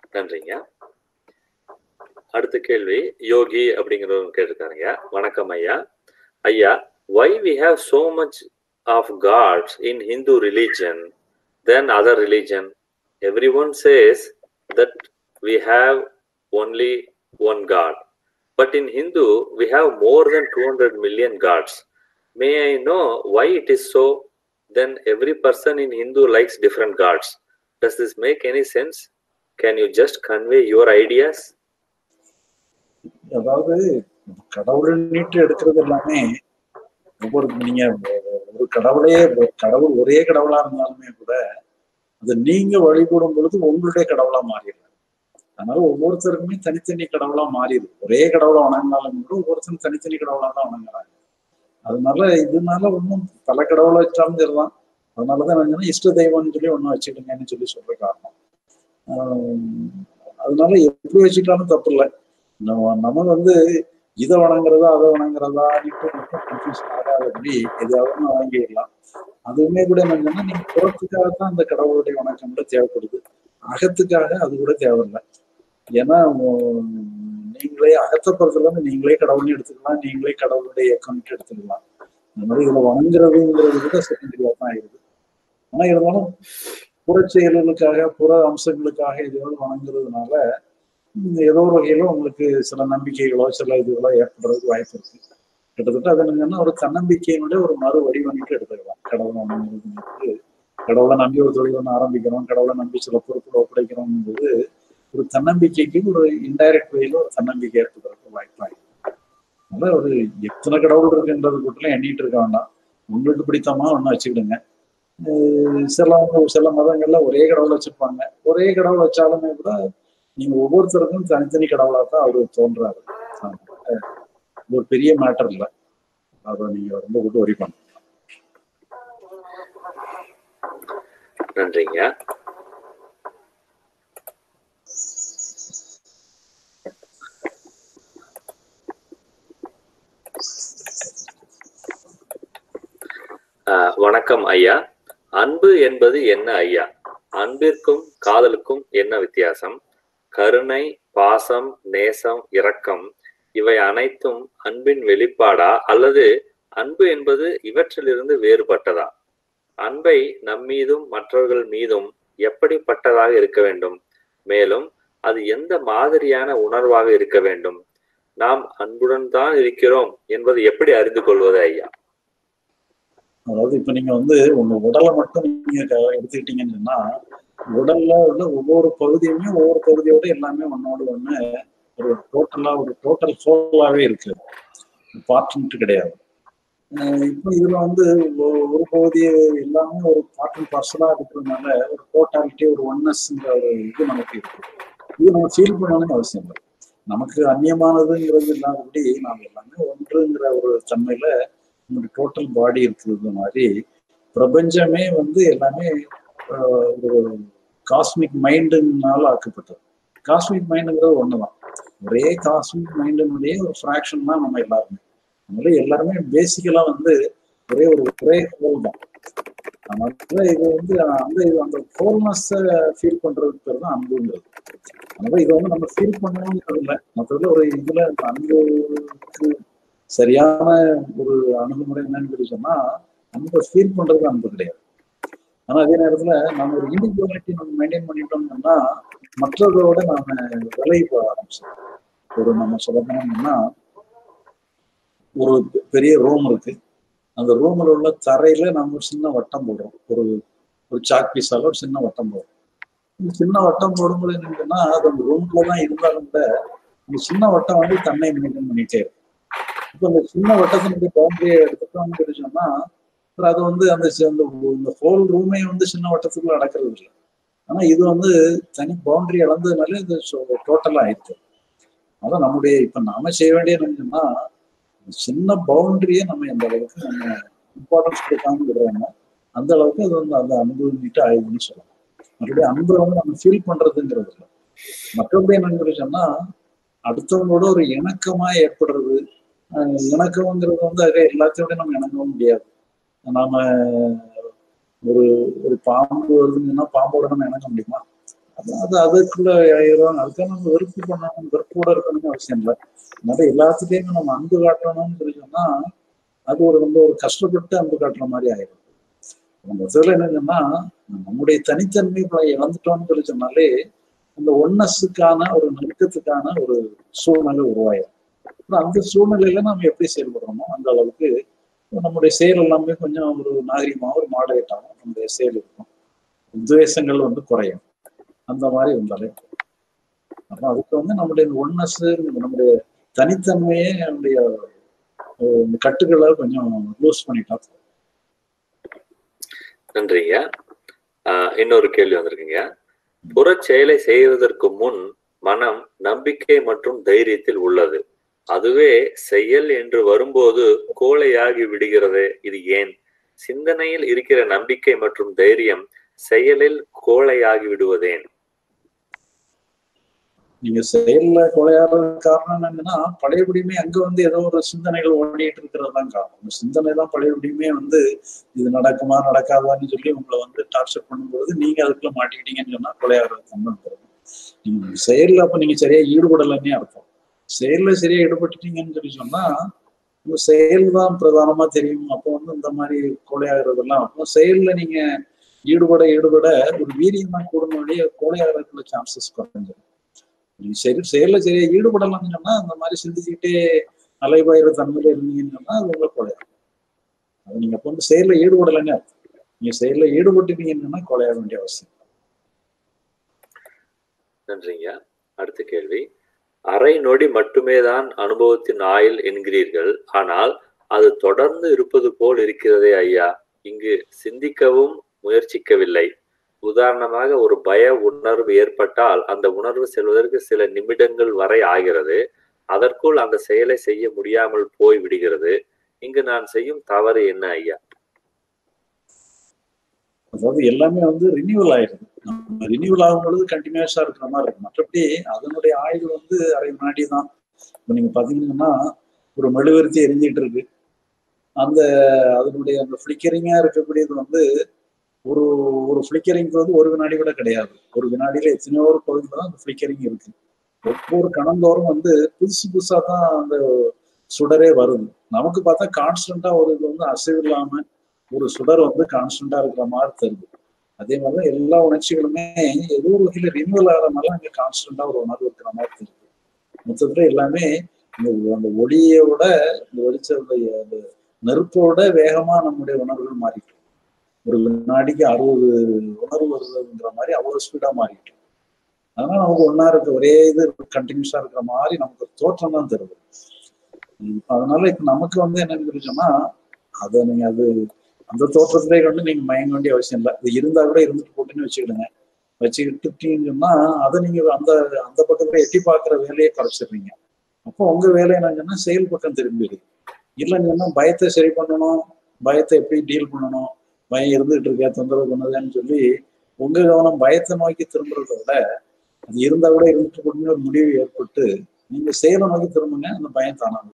நன்றிங்க அடுத்த கேள்வி யோகி அப்படிங்கிறவங்க கேட்டிருக்காருங்க வணக்கம் ஐயா ஐயா why we have so much of gods in hindu religion than other religion everyone says that we have only one god but in hindu we have more than 200 million gods may i know why it is so then every person in hindu likes different gods does this make any sense can you just convey your ideas அதாவது கடவுள் நீட்டு எடுக்கிறது எல்லாமே ஒவ்வொரு நீங்க ஒரு கடவுளையே கடவுள் ஒரே கடவுளா இருந்தாலுமே கூட அது நீங்க வழிபடும் பொழுது உங்களுடைய கடவுளா மாறிடுது அதனால ஒவ்வொருத்தருக்குமே தனித்தனி கடவுளா மாறிடுது ஒரே கடவுளை வணங்கினாலும் கூட ஒவ்வொருத்தரும் தனித்தனி கடவுளா தான் வணங்குறாங்க அதனால இதனால ஒன்றும் பல கடவுளை வச்சாலும் சரிதான் அதனாலதான் நான் இஷ்ட தெய்வம்னு சொல்லி ஒன்றும் வச்சுக்கிடுங்கன்னு சொல்லி சொல்ற காரணம் அதனால எப்படி வச்சுக்கிட்டாலும் தப்பு இல்லை நம்ம நம்ம வந்து இதை வணங்குறதா அதை வணங்குறதான்ட்டு மட்டும் கன்ஃபியூஷன் ஆகாதபடி எதாவது வணங்கிடலாம் அதுவுமே கூட என்னன்னா நீங்க புறத்துக்காகத்தான் அந்த கடவுளுடைய வணக்கம் கூட தேவைப்படுது அகத்துக்காக அது கூட தேவையில்லை ஏன்னா நீங்களே அகத்தை பொறுத்தவரை நீங்களே கடவுள்னு எடுத்துக்கலாம் நீங்களே கடவுளுடைய இயக்கம்ட்டு எடுத்துக்கலாம் இந்த மாதிரி இதுல வணங்குறதுங்கிறது கூட செகண்டரியா தான் ஆயிடுது ஆனா இருந்தாலும் புற செயல்களுக்காக புற அம்சங்களுக்காக எதையாவது வணங்குறதுனால ஏதோ ஒரு வகையில உங்களுக்கு சில நம்பிக்கைகளோ சில இதுகளோ ஏற்படுறதுக்கு வாய்ப்பு இருக்கு கிட்டத்தட்ட அது என்னங்கன்னா ஒரு தன்னம்பிக்கையினுடைய ஒரு மறு வடிவமைப்பு எடுத்துக்கலாம் கடவுளை வணங்குறதுங்கிறது கடவுளை நம்பி ஒரு தொழில் ஒன்று ஆரம்பிக்கிறோம் கடவுளை நம்பி சில பொறுப்புகளை ஒப்படைக்கிறோம்ன்றது ஒரு தன்னம்பிக்கைக்கு ஒரு இன்டைரக்ட் வேல ஒரு தன்னம்பிக்கை ஏற்படுறதுக்கு வாய்ப்பாயிருக்கு அதனால ஒரு எத்தனை கடவுள் இருக்குன்றது கூட்டில எண்ணிட்டு இருக்க வேண்டாம் உங்களுக்கு பிடித்தமா ஒன்று வச்சுக்கிடுங்க சில சில மதங்கள்ல ஒரே கடவுள் வச்சிருப்பாங்க ஒரே கடவுள் வச்சாலுமே கூட நீங்க ஒவ்வொருத்தருக்கும் தனித்தனி கடவுளா தான் அவரு தோன்றாரு இது ஒரு பெரிய மேட்டர் இல்லை அதை நீங்க ரொம்ப கூட்டு ஒரி பண்ண நன்றிங்க வணக்கம் ஐயா அன்பு என்பது என்ன ஐயா அன்பிற்கும் காதலுக்கும் என்ன வித்தியாசம் கருணை பாசம் நேசம் இரக்கம் இவை அனைத்தும் அன்பின் வெளிப்பாடா அல்லது அன்பு என்பது இவற்றிலிருந்து வேறுபட்டதா அன்பை நம்மீதும் மற்றவர்கள் மீதும் எப்படிப்பட்டதாக இருக்க வேண்டும் மேலும் அது எந்த மாதிரியான உணர்வாக இருக்க வேண்டும் நாம் அன்புடன் தான் இருக்கிறோம் என்பது எப்படி அறிந்து கொள்வது ஐயா அதாவது இப்ப நீங்க வந்து உங்க உடலை மட்டும் நீங்க எடுத்துக்கிட்டீங்கன்னு சொன்னா உடல்ல உள்ள ஒவ்வொரு பகுதியுமே ஒவ்வொரு பகுதியோட எல்லாமே ஒன்னோடு ஒண்ணு ஒரு டோட்டலா ஒரு டோட்டல் சோலாவே இருக்கு பார்ட்னு கிடையாது இப்போ இதுல வந்து ஒரு பகுதி எல்லாமே ஒரு பார்ட் அண்ட் பார்சலா இருக்கிறதுனால ஒரு டோட்டாலிட்டி ஒரு ஒன்னஸ்ங்கிற ஒரு இது நமக்கு இருக்கு இது நம்ம ஃபீல் பண்ணணும்னு அவசியம் இல்லை நமக்கு அந்நியமானதுங்கிறது இல்லாதபடி நாம் எல்லாமே ஒன்றுங்கிற ஒரு தன்மையில நம்மளுடைய டோட்டல் பாடி இருக்கிறது மாதிரி பிரபஞ்சமே வந்து எல்லாமே ஒரு காஸ்மிக் மைண்டுனால ஆக்கப்பட்டது காஸ்மிக் மைண்டுங்கிறது ஒண்ணுதான் ஒரே காஸ்மிக் மைண்டினுடைய ஒரு ஃப்ராக்ஷன் தான் நம்ம எல்லாருமே அதனால எல்லாருமே பேசிக்கலா வந்து ஒரே ஒரு ஒரே ஹோல் தான் அதனால இது வந்து அந்த இது அந்த ஹோல்னஸை ஃபீல் பண்றதுக்கு பேர் தான் அன்புங்கிறது அதனால இதை வந்து நம்ம ஃபீல் பண்ணணுங்கிறது இல்லை மற்றதுல ஒரு இதுல அன்புக்கு சரியான ஒரு அணுகுமுறை என்னன்னு சொல்லி சொன்னா அன்பை ஃபீல் பண்றது அன்பு கிடையாது ஆனா அதே நேரத்துல நம்ம ஒரு இண்டிவிஜுவாலிட்டி நம்ம மெயின்டைன் பண்ணிட்டோம்னா மற்றதோட நாம விலை போக ஆரம்பிச்சோம் ஒரு நம்ம சொல்ல போனோம்னா ஒரு பெரிய ரூம் இருக்கு அந்த ரூம்ல உள்ள தரையில நம்ம ஒரு சின்ன வட்டம் போடுறோம் ஒரு ஒரு சாக் பீஸால ஒரு சின்ன வட்டம் போடுறோம் இந்த சின்ன வட்டம் போடும்போது என்னன்னா அது அந்த ரூம்ல தான் இருந்தாலும் கூட அந்த சின்ன வட்டம் வந்து தன்னை மெயின்டைன் பண்ணிட்டே இருக்கும் இப்போ அந்த சின்ன வட்டத்தினுடைய பவுண்டரியை எடுத்துட்டோம்னு சொன்னா அது வந்து அந்த இந்த ஹோல் ரூமே வந்து சின்ன வட்டத்துக்குள்ள அடக்கிறது இல்லை ஆனா இது வந்து தனி பவுண்டரி இழந்ததுனால இது டோட்டலா ஆயிடுச்சு அதான் நம்முடைய இப்ப நாம செய்ய வேண்டிய என்னன்னா சின்ன பவுண்டரியை நம்ம எந்த அளவுக்கு நம்ம இம்பார்ட்டன்ஸ் கொடுக்காம விடுறோமோ அந்த அளவுக்கு அது வந்து அந்த அன்பு நீட்டு ஆயுதுன்னு சொல்லலாம் மறுபடியும் அன்பை வந்து நம்ம ஃபீல் பண்றதுங்கிறது இல்லை மற்றபடி என்னன்னு சொன்னா அடுத்தவங்களோட ஒரு இணக்கமா ஏற்படுறது இணக்கம்ங்கிறது வந்து ஆக எல்லாத்தையோட நம்ம இணங்கவும் முடியாது நாம ஒரு ஒரு பாம்பு வருதுன்னா பாம்போட நம்ம இணங்க முடியுமா அது அது அதுக்குள்ள ஆயிரும் அதுக்காக நம்ம வெறுப்பு பண்ணணும் வெறுப்போட இருக்கணும்னு அவசியம் இல்லை அதனால எல்லாத்துலயுமே நம்ம அன்பு காட்டணும்னு சொல்லி சொன்னா அது ஒரு ரொம்ப ஒரு கஷ்டப்பட்டு அன்பு காட்டுற மாதிரி ஆயிடும் நம்ம இதுல என்னன்னா நம்முடைய தனித்தன்மைகளை இழந்துட்டோம்னு சொல்லி சொன்னாலே அந்த ஒன்னஸுக்கான ஒரு நெருக்கத்துக்கான ஒரு சூழ்நிலை உருவாயிடும் அப்புறம் அந்த சூழ்நிலையில நம்ம எப்படி செயல்படுறோமோ அந்த அளவுக்கு நம்முடைய செயல் எல்லாமே கொஞ்சம் ஒரு நாகரிகமாக ஒரு மாடரேட் ஆகும் நம்முடைய செயல் இருக்கும் உத்வேசங்கள் வந்து குறையும் அந்த மாதிரி இருந்தாலே அப்போ அதுக்கு வந்து நம்முடைய ஒன்னஸ் நம்முடைய தனித்தன்மையே நம்முடைய இந்த கட்டுகளை கொஞ்சம் லூஸ் பண்ணிட்டா நன்றிங்க ஆஹ் இன்னொரு கேள்வி வந்திருக்குங்க புறச் செயலை செய்வதற்கு முன் மனம் நம்பிக்கை மற்றும் தைரியத்தில் உள்ளது அதுவே செயல் என்று வரும்போது கோழையாகி விடுகிறது இது ஏன் சிந்தனையில் இருக்கிற நம்பிக்கை மற்றும் தைரியம் செயலில் கோழையாகி விடுவதேன் நீங்க செயல்ல கொலையாடுறது காரணம் என்னன்னா பழையபடியுமே அங்க வந்து ஏதோ ஒரு சிந்தனைகள் ஓடிட்டு இருக்கிறது தான் காரணம் இந்த சிந்தனை தான் பழையபடியுமே வந்து இது நடக்குமா நடக்காதான்னு சொல்லி உங்களை வந்து டார்ச்சர் பண்ணும்போது நீங்க அதுக்குள்ள மாட்டிக்கிட்டீங்கன்னு சொன்னா கொலையாடுறது தன்மை வந்துடும் நீங்க செயல்ல அப்ப நீங்க சரியா ஈடுபடலைன்னே அர்த்தம் செயல்ல சரியா ஈடுபட்டுட்டீங்கன்னு சொல்லி சொன்னா உங்க செயல் தான் பிரதானமா தெரியும் அப்போ வந்து இந்த மாதிரி கொலையாகிறதெல்லாம் அப்போ செயல்ல நீங்க ஈடுபட ஈடுபட ஒரு வீரியம் தான் கூடனுடைய கொலையாகிறதுக்குள்ள சான்சஸ் குறைஞ்சிடும் நீங்க சரி செயல்ல சரியா ஈடுபடலாம்னு சொன்னா அந்த மாதிரி சிந்திச்சுக்கிட்டே அலைபாயிர தன்மையில இருந்தீங்கன்னு சொன்னா அது உங்களை கொலையாகும் அது நீங்க அப்போ வந்து செயல்ல ஈடுபடலைன்னு அர்த்தம் நீங்க செயல்ல ஈடுபட்டுட்டீங்கன்னு சொன்னா கொலையாக வேண்டிய அவசியம் நன்றிங்க அடுத்த கேள்வி அரை நொடி மட்டுமே தான் அனுபவத்தின் ஆயுள் என்கிறீர்கள் ஆனால் அது தொடர்ந்து இருப்பது போல் இருக்கிறதே ஐயா இங்கு சிந்திக்கவும் முயற்சிக்கவில்லை உதாரணமாக ஒரு பய உணர்வு ஏற்பட்டால் அந்த உணர்வு செல்வதற்கு சில நிமிடங்கள் வரை ஆகிறது அதற்குள் அந்த செயலை செய்ய முடியாமல் போய் விடுகிறது இங்கு நான் செய்யும் தவறு என்ன ஐயா அதாவது எல்லாமே வந்து ரினியூவல் ஆயிடுது நம்ம ரினியூவல் ஆகும் பொழுது கண்டினியூஸா இருக்கிற மாதிரி இருக்கு மற்றபடி அதனுடைய ஆயுள் வந்து அரை வினாடி தான் இப்போ நீங்க பாத்தீங்கன்னா ஒரு மெழுகுவர்த்தி எரிஞ்சிட்டு இருக்கு அந்த அதனுடைய அந்த ஃபிளிக்கரிங்கா இருக்கக்கூடியது வந்து ஒரு ஒரு ஃபிளிக்கரிங்க்கு வந்து ஒரு வினாடி கூட கிடையாது ஒரு வினாடியில எத்தனையோ ஒரு பகுதியில் தான் அந்த ஃபிளிக்கரிங் இருக்கு ஒவ்வொரு கணந்தோறும் வந்து புதுசு புதுசா தான் அந்த சுடரே வருது நமக்கு பார்த்தா கான்ஸ்டன்டா ஒரு இது வந்து அசைவு இல்லாம ஒரு சுடர் வந்து கான்ஸ்டன்டா இருக்கிற மாதிரி தெரியுது அதே மாதிரி எல்லா உணர்ச்சிகளுமே ஏதோ ஒரு வகையில ரினியூவல் ஆகிறதுனால அங்க கான்ஸ்டன்டா ஒரு உணர்வு இருக்கிற மாதிரி தெரியுது மொத்தத்துல எல்லாமே இந்த அந்த ஒளியோட இந்த வெளிச்ச அந்த நெருப்போட வேகமா நம்முடைய உணர்வுகள் மாறிட்டு ஒரு வினாடிக்கு அறுபது உணர்வு வருதுங்கிற மாதிரி அவ்வளவு ஸ்பீடா மாறிட்டு அதனால நமக்கு ஒன்னா இருக்க ஒரே இது கண்டினியூஸா இருக்கிற மாதிரி நமக்கு ஒரு தோற்றம் தான் தருது அதனால இப்ப நமக்கு வந்து என்னன்னு சொன்னா அதை நீங்க அது அந்த தோற்றத்திலே கொண்டு நீங்க மயங்க வேண்டிய அவசியம் இல்லை அது இருந்தா கூட இருந்துட்டு போட்டுன்னு வச்சுக்கிடுங்க வச்சுக்கிட்டுட்டீங்கன்னு சொன்னா அதை நீங்க அந்த அந்த பக்கத்துல எட்டி பார்க்குற வேலையை குறைச்சிடுறீங்க அப்போ உங்க வேலை என்னங்கன்னா செயல் பக்கம் திரும்பிடுது இல்லைன்னு சொன்னா பயத்தை சரி பண்ணணும் பயத்தை எப்படி டீல் பண்ணணும் பயம் இருந்துகிட்டு இருக்க தொந்தரவு பண்ணுதுன்னு சொல்லி உங்க கவனம் பயத்தை நோக்கி திரும்புறத விட அது இருந்தா கூட இருந்துட்டு போட்டுன்னு ஒரு முடிவு ஏற்பட்டு நீங்க செயலை நோக்கி திரும்புங்க அந்த பயம் தானாக